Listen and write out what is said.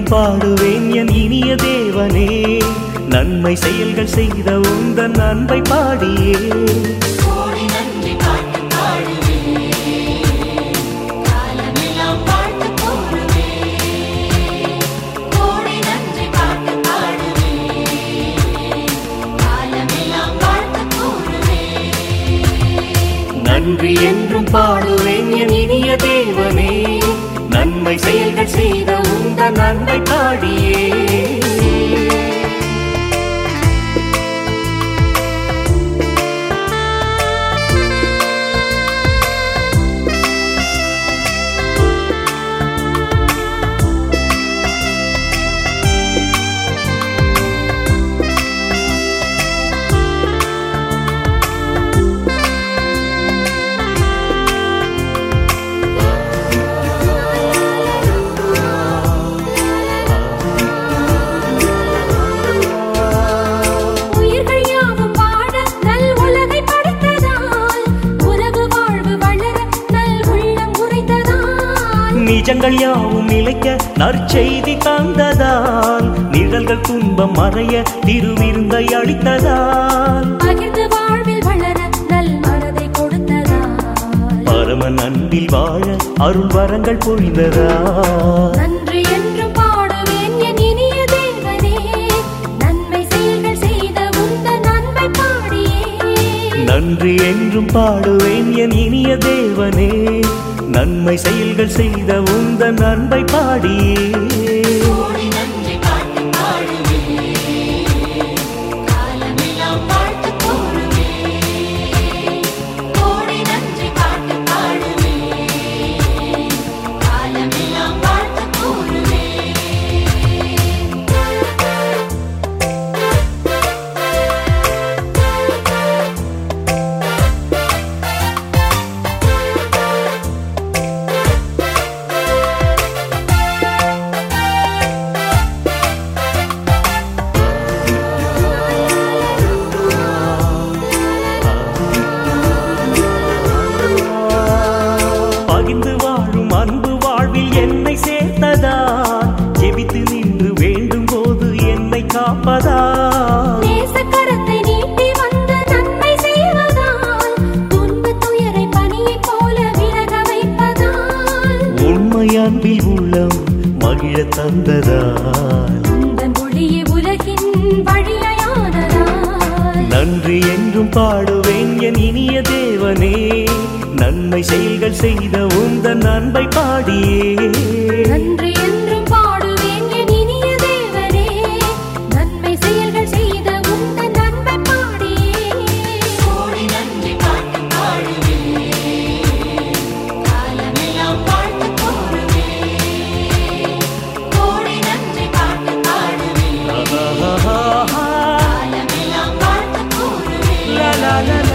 என்றும் பாடுவேன் என் இனிய தேவனே நன்மை செயல்கள் செய்த உந்தன் அன்பை பாடியே கோடி நன்றி பாட்டு பாடுவேன் காலமெல்லாம் வாழ்த்து கூறுவேன் கோடி நன்றி பாட்டு பாடுவேன் காலமெல்லாம் வாழ்த்து கூறுவேன் நன்றி என்றும் பாடுவேன் என் இனிய தேவனே நன்மை செயல்கள் செய்த உந்தன் அன்பை பாடியே உயிர்கள் யாவும் வாழ நல் உலகை படைத்ததால் உலகு வாழ்வு வளர நல் உள்ளம் உரைத்ததால் நிஜங்கள் யாவும் நிலைக்க நற்செய்தி தந்ததால் நிழல்கள் துன்பம் மறைய திருவிருந்தை அளித்ததால் பகிர்ந்து வாழ்வில் வளர நல் மனதை கொடுத்ததால் பரமன் அன்பில் வாழ அருள் வரங்கள் பொழிந்ததால் நன்றி என்றும் பாடுவேன் என் இனிய தேவனே நன்மை செயல்கள் செய்த உந்தன் அன்பை பாடியே நன்றி என்றும் பாடுவேன் என் இனிய தேவனே நன்மை செயல்கள் செய்த உந்தன் அன்பை பாடியே கோடி நன்றி பாட்டு பாடுவேன் காலமெல்லாம் வாழ்த்து கூறுவேன் கோடி நன்றி பாட்டு பாடுவேன் காலமெல்லாம் வாழ்த்து கூறுவேன் பகிர்ந்து வாழும் அன்பு வாழ்வில் என்னை சேர்த்ததால் ஜெபித்து நின்று வேண்டும் போது என்னை காப்பதால் நேசக்கரத்தை நீட்டி வந்து நன்மை செய்வதால் துன்பத் துயரை பனியைப் போல விலக வைப்பதால் உண்மை அன்பில் உள்ளம் மகிழ தந்ததால் உந்தன் ஒளியே உலகின் வழியானதால் நன்றி என்றும் பாடுவேன் என் இனிய தேவனே நன்மை செயல்கள் செய்த உந்தன் அன்பை பாடியே நன்றி என்றும் பாடுவேன் என் இனிய தேவனே நன்மை செயல்கள் செய்த உந்தன் அன்பை பாடியே கோடி நன்றி பாட்டு பாடுவேன் காலமெல்லாம் வாழ்த்து கூறுவேன் கோடி நன்றி பாட்டு பாடுவேன் காலமெல்லாம் வாழ்த்து கூறுவேன் லா லா லா